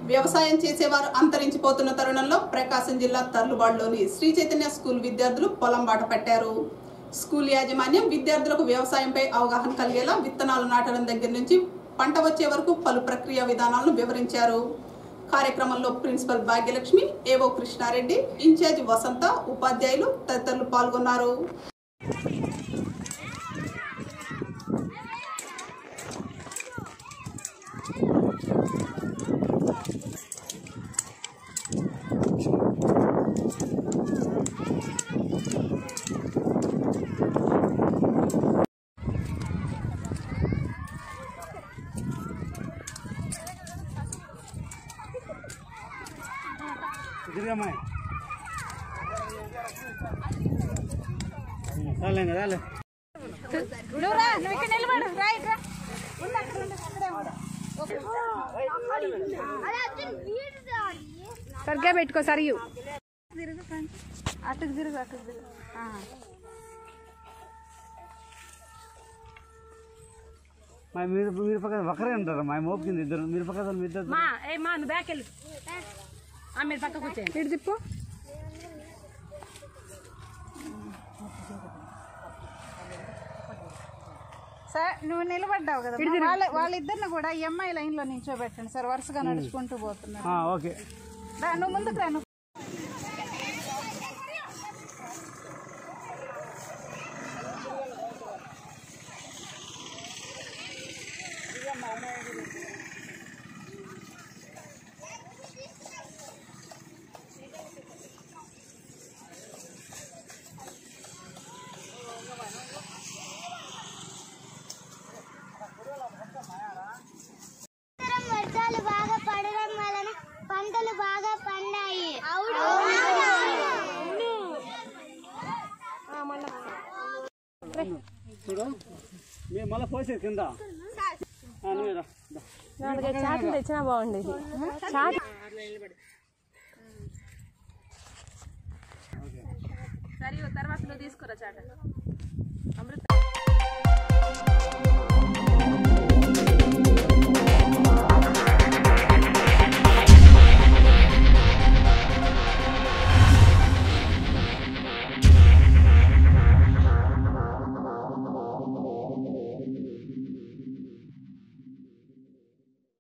వ్యవసాయం చేసేవారు అంతరించిపోతున్న తరుణంలో ప్రకాశం జిల్లా తర్లుబాడులోని శ్రీ చైతన్య స్కూల్ విద్యార్థులు పొలం బాట పట్టారు స్కూల్ యాజమాన్యం విద్యార్థులకు వ్యవసాయంపై అవగాహన కలిగేలా విత్తనాలు నాటడం దగ్గర నుంచి పంట వచ్చే వరకు పలు ప్రక్రియ విధానాలను వివరించారు కార్యక్రమంలో ప్రిన్సిపల్ భాగ్యలక్ష్మి ఏవో కృష్ణారెడ్డి ఇన్ఛార్జ్ వసంత ఉపాధ్యాయులు తదితరులు పాల్గొన్నారు తిరిగమ్మా చాలే చాలే నువ్వు రా నువ్వు ఇక్కడ నిలబడు రా ఇట్రా ఉండు అక్కడ ఉండు అక్కడే ఉండు ఓకే. సరిగ్గా పెట్టుకో సరియు తిరుగు ఫ్రెండ్. అటుకు తిరుగు అటుకు తిరుగు ఆ. మా మీరు మీరు పక్కన ఒకరే ఉంటారు మా మోపు కింద ఇద్దరు మీరు పక్కన మీ ఇద్దరు మా ఏ మా నువ్వు బ్యాక్ వెళ్ళు ఆ, మీరు పక్క కూర్చోండి ఇటు తిప్పు సార్ నువ్వు నిలబడ్డావు కదా వాళ్ళ వాళ్ళిద్దరిని కూడా ఈ అమ్మాయి లైన్ లో నించోబెట్టండి సార్ వరుసగా నడుచుకుంటూ పోతున్నారు ఆ, ఓకే రా, నువ్వు ముందుకు రా నువ్వు సంవత్సరం వర్షాలు బాగా పడడం వలన పంటలు బాగా పండాయి చూడు మేము మళ్ళీ పోసేది కింద ఆ, నువ్వే రా. దా. నాలుగు చాట్లు తెచ్చినా బాగుండేది చాట్ సరే తర్వాత నువ్వు తీసుకురా చాట అమృత